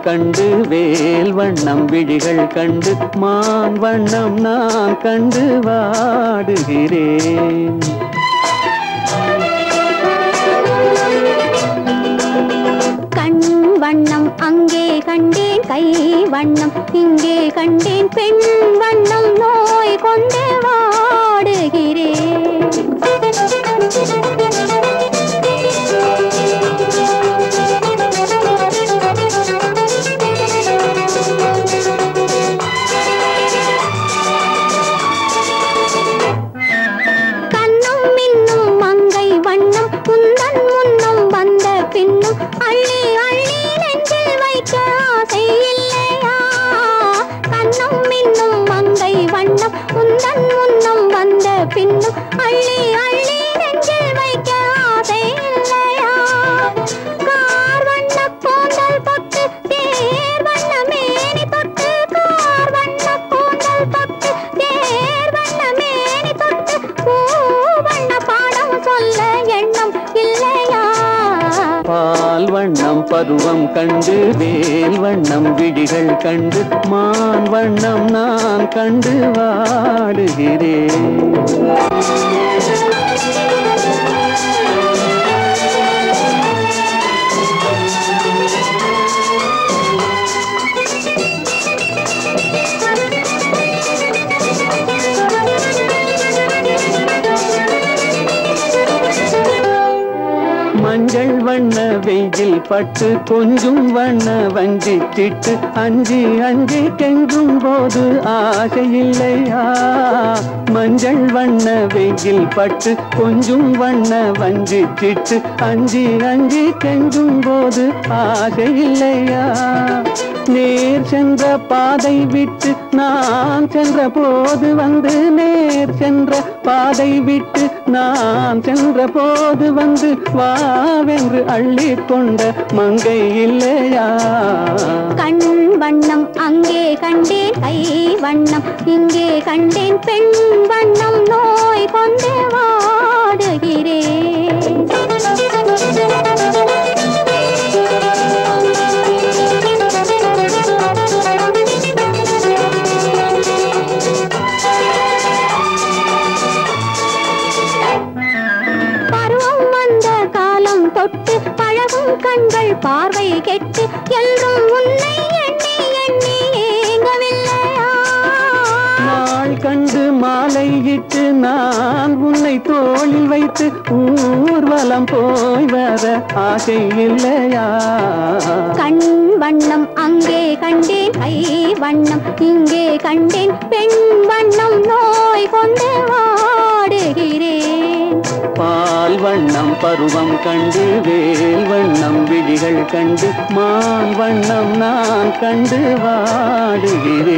கண்டு வேல் வண்ணம் விழிகள் கண்டு மான் வண்ணம் நான் கண்டு வாடுகிறேன் கண் வண்ணம் அங்கே கண்டேன் கை வண்ணம் இங்கே கண்டேன் பெண் வண்ணம் நோய் கொண்டு வாடுகிறேன் கண்ணும் மின்னும் மங்கை வண்ணம் குந்தன் முன்னும் வந்த பின்னும் அள்ளி அள்ளி நெஞ்சில் வைக்க ஆசை இல்லையா கண்ணும் மின்னும் மங்கை வண்ணம் குந்தன் முன்னும் வந்த பின்னும் அள்ளி அள்ளி நெஞ்சில் வைக்க ஆசை இல்லையா கார் வண்ண கூந்தல் பட்டு தேர் வண்ண மேனி தொட்டு கார் வண்ண கூந்தல் பட்டு தேர் வண்ண மேனி தொட்டு பூ வண்ண பாடம் சொல்ல எண்ணம் இல்லையா பால் வண்ணம் பருவம் கண்டு வேல் வண்ணம் விழிகள் கண்டு மான் வண்ணம் நான் கண்டு வாடுகிறேன் மஞ்சள் வண்ண வெயில் பட்டு கொஞ்சும் வண்ண வஞ்சி திட்டு அஞ்சி அஞ்சி கெஞ்சும் போது ஆசை இல்லையா மஞ்சள் வண்ண வெயில் பட்டு கொஞ்சும் வண்ண வஞ்சி திட்டு அஞ்சி அஞ்சி கெஞ்சும் போது ஆசை இல்லையா நேர் சென்ற பாதை விட்டு நான் சென்ற போது வந்து நேர் சென்ற பாதை விட்டு நான் சென்ற போது வந்து வாவென்று அள்ளி கொண்ட மங்கை இல்லையா கண் வண்ணம் அங்கே கண்டேன் கை வண்ணம் இங்கே கண்டேன் பெண் வண்ணம் நோய் கொண்டு வாடுகிறேன் பருவம் வந்த காலம் தொட்டு பழகும் கண்கள் பார்வை கெட்டு என்றும் உன்னை எண்ணி எண்ணி ஏங்கவில்லையா நாள் கண்டு மாலையிட்டு நான் உன்னை தோளில் வைத்து ஊர்வலம் போய் வர ஆசை இல்லையா கண் வண்ணம் அங்கே கண்டேன் கை வண்ணம் இங்கே கண்டேன் பெண் வண்ணம் நோய் கொண்டு வாடுகிறேன் பால் வண்ணம் பருவம் கண்டு வேல் வண்ணம் விழிகள் கண்டு மான் வண்ணம் நான் கண்டு வாடுகிறேன்